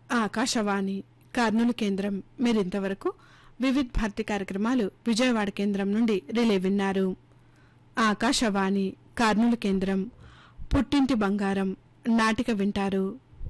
ఆకాశవాణి కర్నూలు కేంద్రం మీరింతవరకు వివిధ్ భారతి కార్యక్రమాలు విజయవాడ కేంద్రం నుండి రిలే విన్నారు ఆకాశవాణి కర్నూలు కేంద్రం పుట్టింటి బంగారం నాటిక వింటారు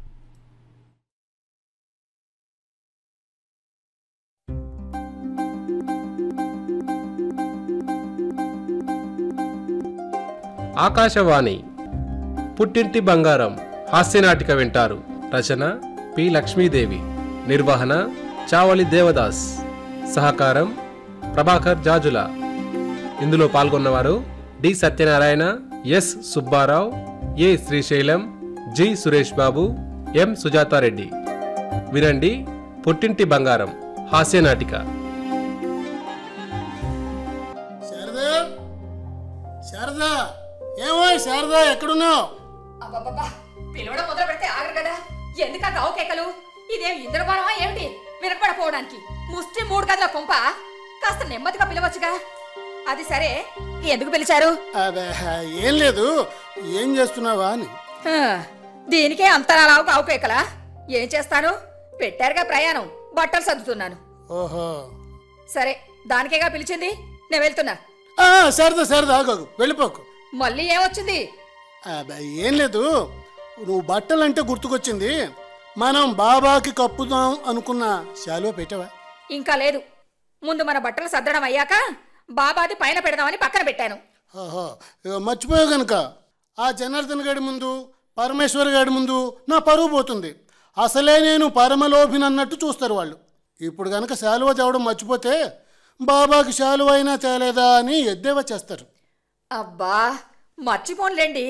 ఆకాశవాణి పుట్టింటి బంగారం హాస్యనాటిక వింటారు రచన పి లక్ష్మీదేవి నిర్వహణ చావలి దేవదాస్ సహకారం ప్రభాకర్ జాజుల ఇందులో పాల్గొన్నవారు D Satyanarayana S Subbarao A Srisailam G Suresh Babu M Sujatha Reddy వినండి పుట్టింటి బంగారం హాస్యనాటిక శారదా శారదా ఏమో శారదా ఎక్కడున్నావు అబ్బబ్బబ్బా పిలవడం మొదలు పెడితే ఆగరు కదా ఎందుక గావు కేకలు ఇదేం ఇంద్రబాణమా ఏమిటి వినపడపోవడానికి ముష్టి మూడు గదుల కొంప కాస్త నెమ్మదిగా పిలవచ్చుగా అది సరే ఎందుకు పిలిచారు అదే ఏం లేదు ఏం చేస్తున్నావా అని హ, దీనికే అంతరాలావు గావు కేకలా ఏం చేస్తాను పెట్టారుగా ప్రయాణం బట్టలు సర్దుతున్నాను ఓహో సరే దానికేగా పిలిచింది నేను వెళ్తున్నా ఆ, శారదా శారదా ఆగకు వెళ్ళిపోకు మళ్ళీ ఏమొచ్చింది అబ్బే, ఏం లేదు నువ్వు బట్టలంటే గుర్తుకొచ్చింది మనం బాబాకి కప్పుదాం అనుకున్న శాలువ పెట్టావా ఇంకా లేదు ముందు మన బట్టలు సర్దడం అయ్యాక బాబాది పైన పెడదామని పక్కన పెట్టాను ఓహో ఇగో మర్చిపోయావు గనుక ఆ జనార్దన్ గాడి ముందు పరమేశ్వర్ గాడి ముందు నా పరువు పోతుంది అసలే నేను పరమలోభిని అన్నట్టు చూస్తారు వాళ్ళు ఇప్పుడు గనక శాలువ తేవడం మర్చిపోతే బాబాకి శాలువ అయినా తేలేదా అని ఎద్దేవా చేస్తారు అబ్బా మర్చిపోన్లేండి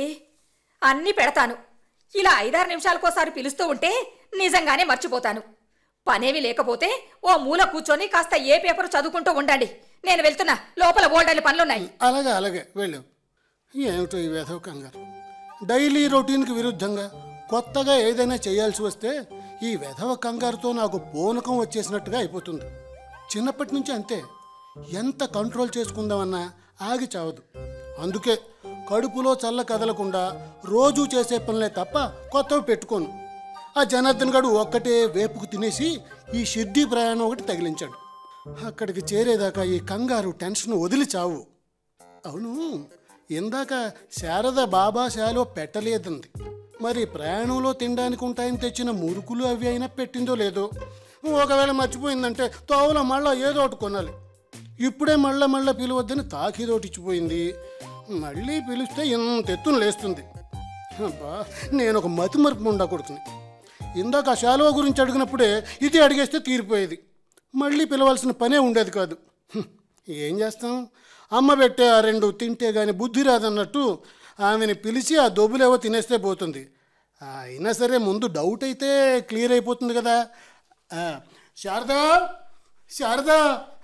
అన్నీ పెడతాను ఇలా ఐదారు నిమిషాలకోసారి పిలుస్తూ ఉంటే నిజంగానే మర్చిపోతాను పనేవి లేకపోతే ఓ మూల కూర్చొని కాస్త ఏ పేపర్ చదువుకుంటూ ఉండండి నేను వెళ్తున్నా లోపల ఓల్డర్లు పనులున్నాయి అలాగే అలాగే వెళ్ళు ఏమిటో ఈ వేధవ కంగారు డైలీ రొటీన్కి విరుద్ధంగా కొత్తగా ఏదైనా చేయాల్సి వస్తే ఈ వెధవ కంగారుతో నాకు పూనకం వచ్చేసినట్టుగా అయిపోతుంది చిన్నప్పటి నుంచి అంతే ఎంత కంట్రోల్ చేసుకుందామన్నా ఆగి చావదు అందుకే కడుపులో చల్ల కదలకుండా రోజూ చేసే పనులే తప్ప కొత్తవి పెట్టుకోను ఆ జనార్దన్ గడు ఒక్కటే వేపుకు తినేసి ఈ షిర్డీ ప్రయాణం ఒకటి తగిలించాడు అక్కడికి చేరేదాకా ఈ కంగారు టెన్షన్ వదిలి చావు అవును ఇందాక శారద బాబా శాలో పెట్టలేదంది మరి ప్రయాణంలో తినడానికి ఉంటాయని తెచ్చిన మురుకులు అవి అయినా పెట్టిందో లేదో ఒకవేళ మర్చిపోయిందంటే తోవలో మళ్ళా ఏదో ఒకటి కొనాలి ఇప్పుడే మళ్ళా మళ్ళా పిలవద్దని తాకిదోటి ఇచ్చిపోయింది మళ్ళీ పిలిస్తే ఇంత ఎత్తున లేస్తుంది అబ్బా నేను ఒక మతిమరుపు ఉండకూడుతుంది ఇందాక ఆ శాలువ గురించి అడిగినప్పుడే ఇది అడిగేస్తే తీరిపోయేది మళ్ళీ పిలవాల్సిన పనే ఉండేది కాదు హ్మ్, ఏం చేస్తాం అమ్మ పెట్టే ఆ రెండు తింటే గాని బుద్ధి రాదన్నట్టు ఆమెని పిలిచి ఆ దొబ్బులేవో తినేస్తే పోతుంది అయినా సరే ముందు డౌట్ అయితే క్లియర్ అయిపోతుంది కదా ఆ, శారదా శారదా